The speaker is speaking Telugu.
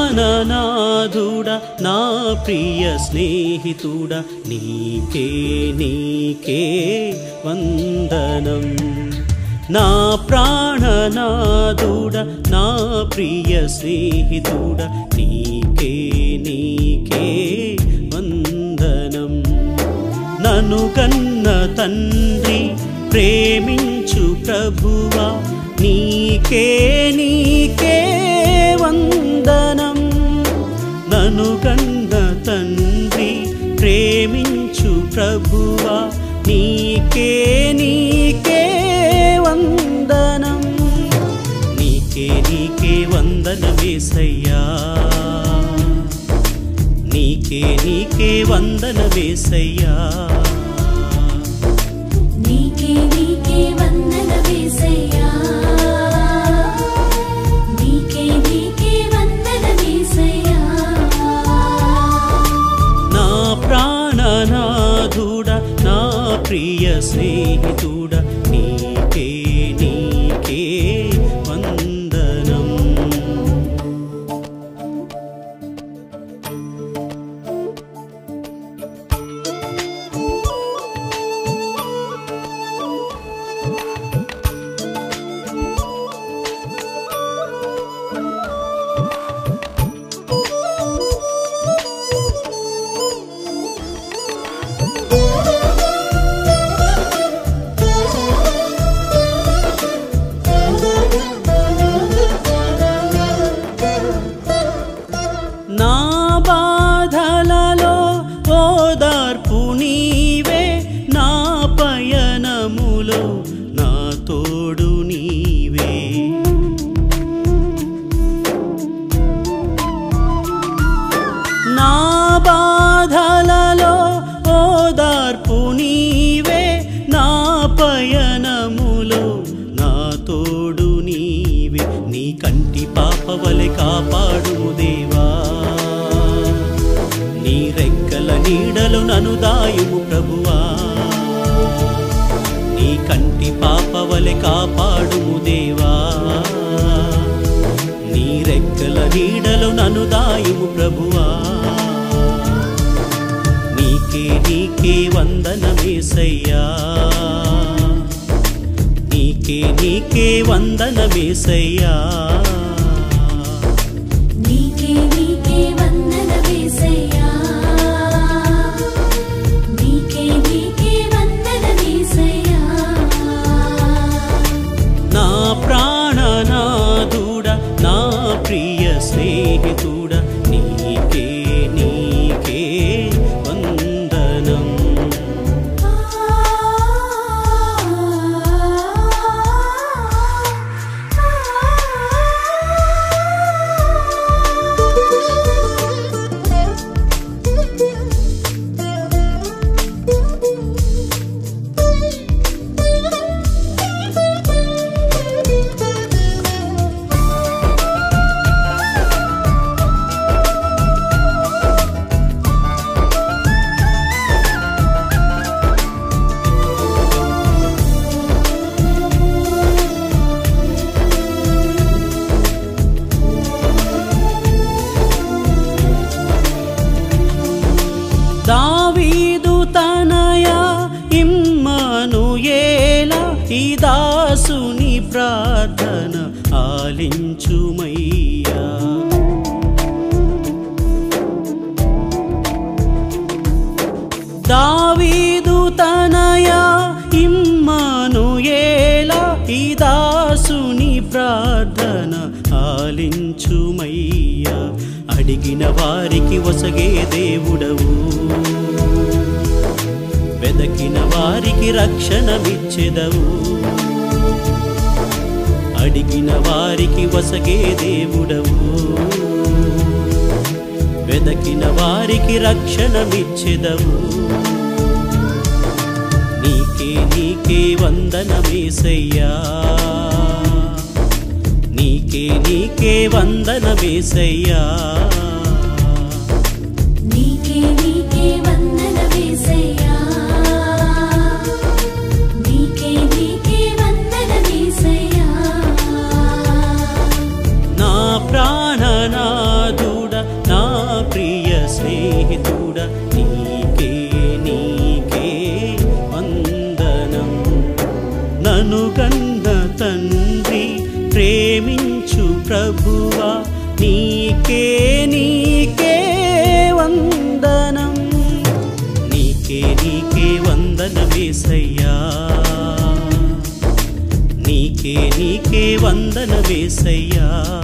ప్రాణనాథుడ నా ప్రియ స్నేహితుడ నీకే నీకే వందనం నా ప్రాణనాథుడ నా ప్రియ స్నేహితుడ నీకే నీకే వందనం నను కన్న తండ్రి ప్రేమించు ప్రభువా నీకే నీకే వందనం నను కన్న తండ్రి ప్రేమించు ప్రభువా నీకే నీకే వందనం నీకే నీకే వందనమేసయ్యా నీకే నీకే వందనమేసయ్యా నీకే నీకే వందనమేసయ్యా నీకే నీకే వందనమేసయ్యా నా ప్రాణనాథుడ నా ప్రియ స్నేహితుడ నీకే నీకే వందనం నా బాధలలో ఓదార్పు నీవే నా పయనములో నా తోడు నీవే నా బాధలలో ఓదార్పు నీవే నా పయనములో నా తోడు నీవే నీ కంటి పాపవలె కాపాడుము దేవా నీ రెక్కల నీడలు నను దాయుము ప్రభువా నీ కంటి పాపవలె కాపాడుము దేవా నీ రెక్కల నీడలు నను దాయుము ప్రభువా నీకే నీకే వందనమేసయ్యా నీకే నీకే వందనమేసయ్యా నీకే నీకే వందనమేసయ్యా నీకే నీకే వందనమేసయ్యా నా ప్రాణనాథుడ నా ప్రియ స్నేహితుడ నీకే నీకే వందనం దావీదు తనయ ఇమ్మను ఏల ఈ దాసుని ప్రార్థన ఆలించుమయ్యా దావీదు తనయ ఇమ్మను ఏల ఈ దాసుని ప్రార్థన ఆలించుమయ్యా అడిగిన వారికి ఒసగే దేవుడవు వెదకిన వారికి రక్షణమిచ్చెదవు అడిగిన వారికి వసగే దేవుడవు వెదకిన వారికి రక్షణమిచ్చెదవు నీకే నీకే వందనమేసయ్యా నీకే నీకే వందనమేసయ్యా నీకే నీకే వందనమేసయ్యా నీకే నీకే వందనమేసయ్యా నా ప్రాణనాథుడ వేసయ్యా నీకే నీకే వందన వేసయ్యా